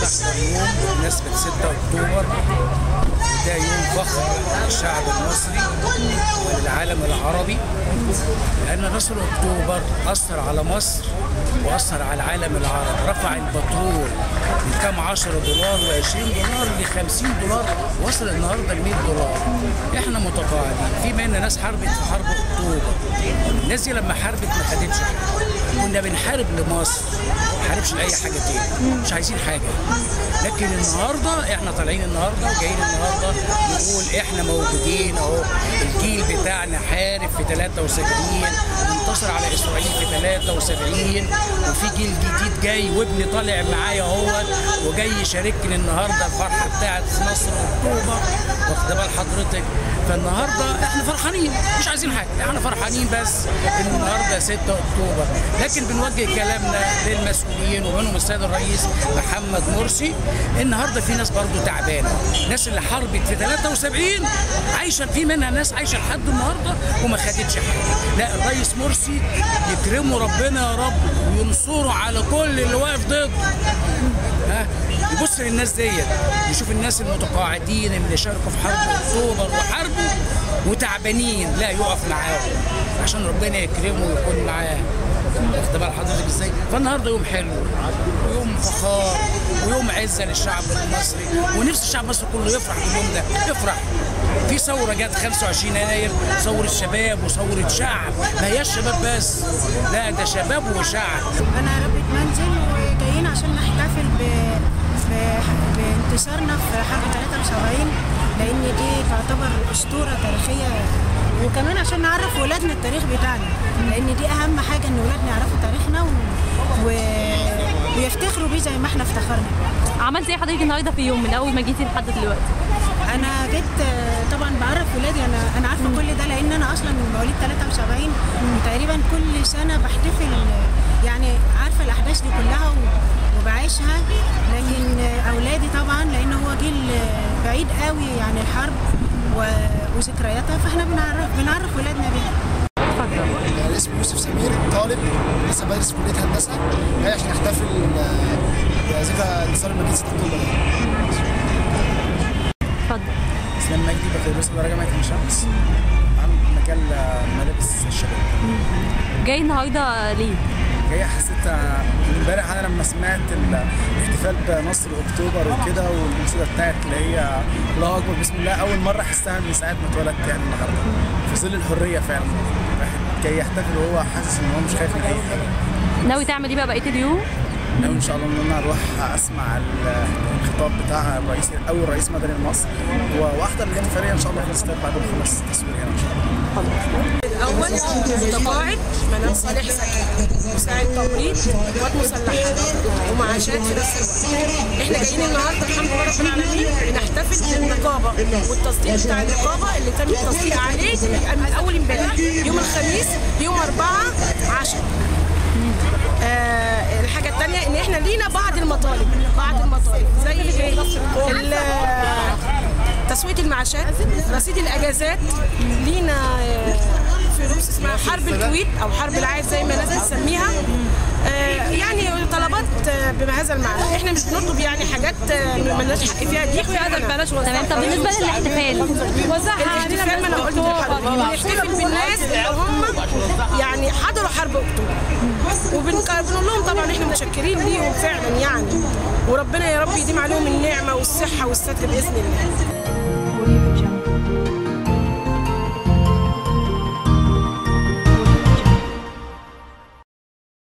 بنحضر يوم بمناسبة 6 أكتوبر ده يوم فخر للشعب المصري وللعالم العربي لأن نصر أكتوبر أثر على مصر وأثر على العالم العربي رفع البترول من كام 10 دولار و20 دولار ل 50 دولار وصل النهارده ل 100 دولار احنا متقاعدين في منا ناس حاربت في حرب اكتوبر الناس دي لما حاربت ما خدتش حاجه كنا بنحارب لمصر ما بنحاربش لاي حاجه تاني مش عايزين حاجه لكن النهارده احنا طالعين النهارده وجايين النهارده نقول احنا موجودين اهو الجيل بتاعنا حارب في 73 انتصر على اسرائيل في 73 وفي جيل جديد جاي وابني طالع معايا اهو وجاي يشاركني النهارده الفرحه بتاعت نصر اكتوبر واخد بال حضرتك فالنهارده احنا فرحانين مش عايزين حاجه احنا فرحانين بس ان النهارده 6 اكتوبر لكن بنوجه كلامنا للمسؤولين ومنهم السيد الرئيس محمد مرسي النهارده في ناس برضه تعبانه الناس اللي حاربت في 73 عايشه في منها ناس عايشه لحد النهارده وما خدتش حاجه لا الرئيس مرسي يكرمه ربنا يا رب وينصره على كل اللي واقف ضده ها يبص للناس ديت يشوف الناس المتقاعدين اللي شاركوا في حرب اكتوبر وحاربوا وتعبانين لا يقف معاهم عشان ربنا يكرمه ويكون معاه واخد بال حضرتك ازاي؟ فالنهارده يوم حلو ويوم فخار ويوم عزه للشعب المصري ونفس الشعب المصري كله يفرح باليوم ده يفرح في ثوره جت 25 يناير ثوره شباب وثوره شعب ما هياش شباب بس لا ده شباب وشعب انا ربة منزل وجايين عشان نحتفل ب... ب... بانتصارنا في حرب 73 لان دي تعتبر اسطوره تاريخيه وكمان عشان نعرف ولادنا التاريخ بتاعنا لان دي اهم حاجه ان ولادنا يعرفوا تاريخنا و... و... ويفتخروا بيه زي ما احنا افتخرنا عملت ايه حضرتك النهارده في يوم من اول ما جيتي لحد دلوقتي انا جيت آه، طبعا بعرف ولادي انا انا عارفه كل ده لان انا اصلا من مواليد 73 وتقريبا كل سنه بحتفل آه، يعني عارفه الاحداث دي كلها و- وبعيشها لكن آه، اولادي طبعا لان هو جيل آه، بعيد قوي عن الحرب و- وذكرياتها فاحنا بنعرف بنعرف ولادنا بيها انا اسمي يوسف سمير طالب لسه بدرس في كليه هندسه جاي عشان احتفل آه، بذكرى انتصار المجيد 6 اكتوبر اتفضل اسلام مجدي بكالوريوس اداره جامعه عين شمس عن مجال ملابس الشباب جاي النهارده ليه جاي حسيت من امبارح انا لما سمعت ال- الاحتفال بنصر اكتوبر وكده والموسيقى بتاعت اللي هي الله اكبر بسم الله اول مره احسها من ساعه ما اتولدت يعني النهارده في ظل الحريه فعلا الواحد جاي يحتفل وهو حاسس ان هو مش خايف من اي حاجه ناوي تعمل ايه بقى بقيه اليوم ناوي ان شاء الله ان انا اروح اسمع ال- الخطاب بتاع الرئيس اول رئيس مدني لمصر و- واحضر الاحتفاليه ان شاء الله في الاستاد بعد الخمس تصوير هنا ان شاء الله الأول متقاعد منام صالح سكن مساعد تمريض قوات مسلحة ومعاشات في نفس الوقت. احنا جايين النهارده الحمد لله رب العالمين بنحتفل بالنقابة والتصديق بتاع النقابة اللي تم التصديق عليه من أول امبارح يوم الخميس يوم 4 10 آه الحاجة التانية إن إحنا لينا بعض المطالب بعض المطالب زي إيه؟ ال- تسوية المعاشات رصيد الأجازات لينا آه، فلوس اسمها حرب الكويت أو حرب العائد زي ما الناس بتسميها آه، يعني طلبات آه، بهذا المعنى احنا مش بنطلب يعني حاجات آه، مالناش حق فيها دي هذا ببلاش تمام طب بالنسبه للاحتفال الاحتفال ما انا قلت لحضرتك بنحتفل بالناس اللي هم يعني حضروا حرب اكتوبر وبنقول لهم طبعا احنا متشكرين ليهم فعلا يعني وربنا يا رب يديم عليهم النعمه والصحه والستر باذن الله